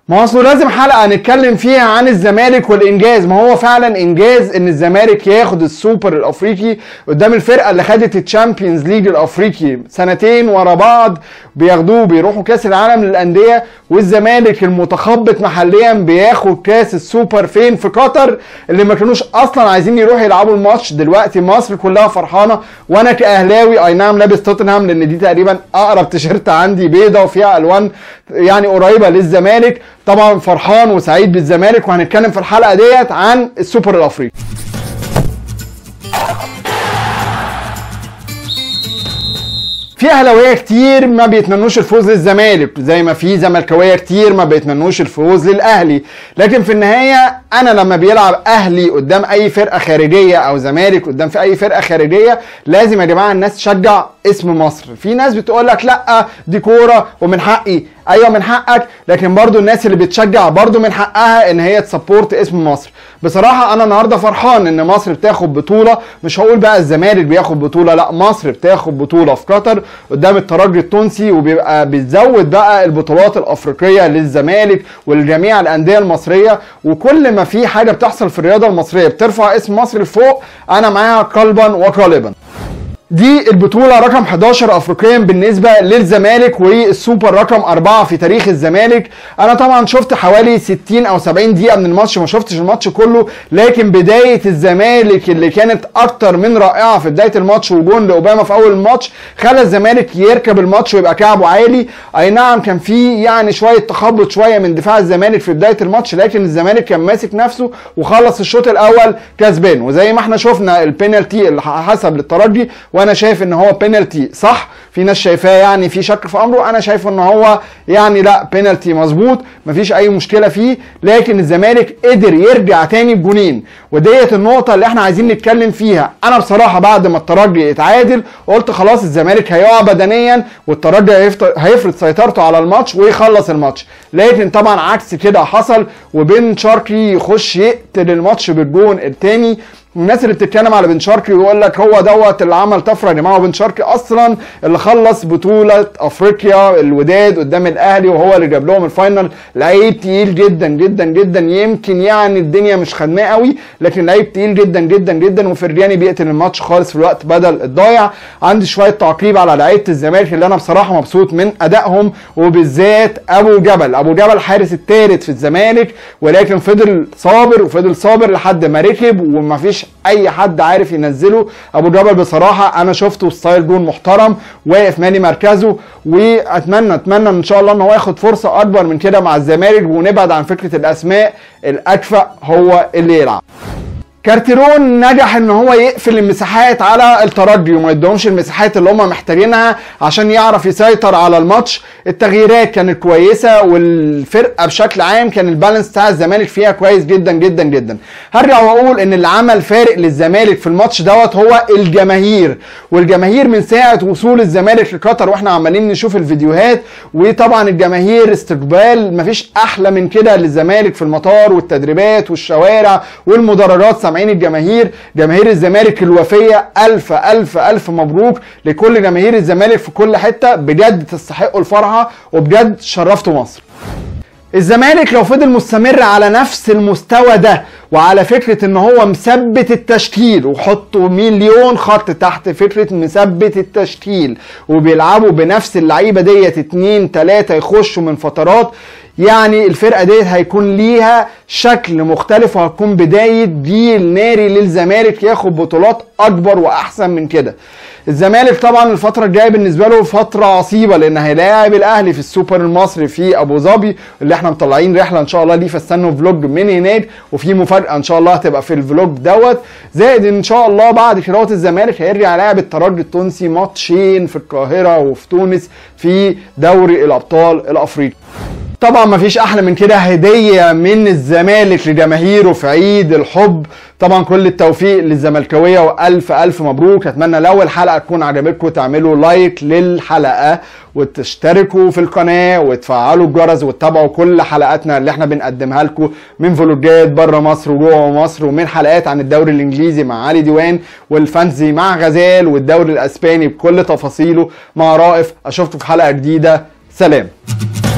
ما هو اصله لازم حلقه نتكلم فيها عن الزمالك والانجاز ما هو فعلا انجاز ان الزمالك ياخد السوبر الافريقي قدام الفرقه اللي خدت الشامبيونز ليج الافريقي سنتين ورا بعض بياخدوه بيروحوا كاس العالم للانديه والزمالك المتخبط محليا بياخد كاس السوبر فين في قطر اللي ما كانوش اصلا عايزين يروحوا يلعبوا الماتش دلوقتي مصر كلها فرحانه وانا كاهلاوي اي نعم لابس توتنهام لان دي تقريبا اقرب تيشيرت عندي بيضه وفيها الوان يعني قريبه للزمالك طبعا فرحان وسعيد بالزمالك وهنتكلم في الحلقه ديت عن السوبر الافريقي في اهلاويه كتير ما بيتمنوش الفوز للزمالك زي ما في زملكاويه كتير ما بيتمنوش الفوز للاهلي لكن في النهايه انا لما بيلعب اهلي قدام اي فرقه خارجيه او زمالك قدام في اي فرقه خارجيه لازم يا جماعه الناس تشجع اسم مصر في ناس بتقول لك لا دي كوره ومن حقي ايوه من حقك لكن برضو الناس اللي بتشجع برضو من حقها ان هي تسبورت اسم مصر بصراحه انا النهارده فرحان ان مصر بتاخد بطوله مش هقول بقى الزمالك بياخد بطوله لا مصر بتاخد بطوله في قطر قدام الترجي التونسي وبيبقى بتزود بقى البطولات الافريقيه للزمالك ولجميع الانديه المصريه وكل ما في حاجه بتحصل في الرياضه المصريه بترفع اسم مصر لفوق انا معاها قلبا وقالبا دي البطولة رقم 11 افريقيا بالنسبة للزمالك والسوبر رقم 4 في تاريخ الزمالك انا طبعا شفت حوالي 60 او 70 دقيقة من الماتش ما شفتش الماتش كله لكن بداية الزمالك اللي كانت اكتر من رائعة في بداية الماتش وجون لاوباما في اول الماتش خلى الزمالك يركب الماتش ويبقى كعبه عالي اي نعم كان في يعني شوية تخبط شوية من دفاع الزمالك في بداية الماتش لكن الزمالك كان ماسك نفسه وخلص الشوط الاول كسبان وزي ما احنا شفنا البينالتي اللي حسب للترجي وانا شايف ان هو بينالتي صح في ناس شايفاه يعني في شك في امره انا شايف ان هو يعني لا بينالتي مظبوط مفيش اي مشكله فيه لكن الزمالك قدر يرجع تاني بجونين وديت النقطه اللي احنا عايزين نتكلم فيها انا بصراحه بعد ما الترجي اتعادل قلت خلاص الزمالك هيقع بدنيا والترجي هيفرض سيطرته على الماتش ويخلص الماتش لكن طبعا عكس كده حصل وبن شرقي يخش يقتل الماتش بالجون التاني الناس اللي بتتكلم على بن شرقي ويقول لك هو دوت اللي عمل طفره يا جماعه بن شرقي اصلا اللي خلص بطوله افريقيا الوداد قدام الاهلي وهو اللي جاب لهم الفاينل لعيب تقيل جدا جدا جدا يمكن يعني الدنيا مش خدماه قوي لكن لعيب تقيل جدا جدا جدا وفرجاني بيقتل الماتش خالص في الوقت بدل الضايع عندي شويه تعقيب على لعيبه الزمالك اللي انا بصراحه مبسوط من ادائهم وبالذات ابو جبل ابو جبل حارس الثالث في الزمالك ولكن فضل صابر وفضل صابر لحد ما ركب ومفيش اي حد عارف ينزله ابو جبل بصراحه انا شفته ستايل جون محترم واقف مالي مركزه واتمنى اتمنى ان شاء الله ان هو ياخد فرصه اكبر من كده مع الزمالك ونبعد عن فكره الاسماء الاكفأ هو اللي يلعب كارتيرون نجح ان هو يقفل المساحات على الترجي وما يدهمش المساحات اللي هم محتاجينها عشان يعرف يسيطر على الماتش التغييرات كانت كويسه والفرقه بشكل عام كان البالانس بتاع الزمالك فيها كويس جدا جدا جدا هرجع واقول ان اللي عمل فارق للزمالك في الماتش دوت هو الجماهير والجماهير من ساعه وصول الزمالك لقطر واحنا عمالين نشوف الفيديوهات وطبعا الجماهير استقبال مفيش احلى من كده للزمالك في المطار والتدريبات والشوارع والمدرجات سامعين الجماهير جماهير الزمالك الوفيه الف الف الف مبروك لكل جماهير الزمالك في كل حته بجد تستحقوا الفرحه وبجد شرفتوا مصر الزمالك لو فضل مستمر على نفس المستوى ده وعلى فكرة ان هو مثبت التشكيل وحطوا مليون خط تحت فكرة مثبت التشكيل وبيلعبوا بنفس اللعيبة ديت اتنين تلاتة يخشوا من فترات يعني الفرقة ديت هيكون ليها شكل مختلف وهتكون بداية جيل ناري للزمالك ياخد بطولات اكبر واحسن من كده الزمالك طبعا الفتره الجايه بالنسبه له فتره عصيبه لان هيلاعب الاهلي في السوبر المصري في ابو ظبي اللي احنا مطلعين رحله ان شاء الله ليه فاستنوا فلوج من هناك وفي مفاجاه ان شاء الله هتبقى في الفلوج دوت زائد ان شاء الله بعد كده الزمالك هيرجع يلاعب الترجي التونسي ماتشين في القاهره وفي تونس في دوري الابطال الافريقي طبعا مفيش احلى من كده هديه من الزمالك لجماهيره في عيد الحب طبعا كل التوفيق للزملكاويه والف الف مبروك اتمنى لو الحلقه تكون عجبتكم تعملوا لايك للحلقه وتشتركوا في القناه وتفعلوا الجرس وتتابعوا كل حلقاتنا اللي احنا بنقدمها لكم من فلوجات بره مصر وجوه مصر ومن حلقات عن الدوري الانجليزي مع علي ديوان والفانتزي مع غزال والدوري الاسباني بكل تفاصيله مع رائف اشوفكم في حلقه جديده سلام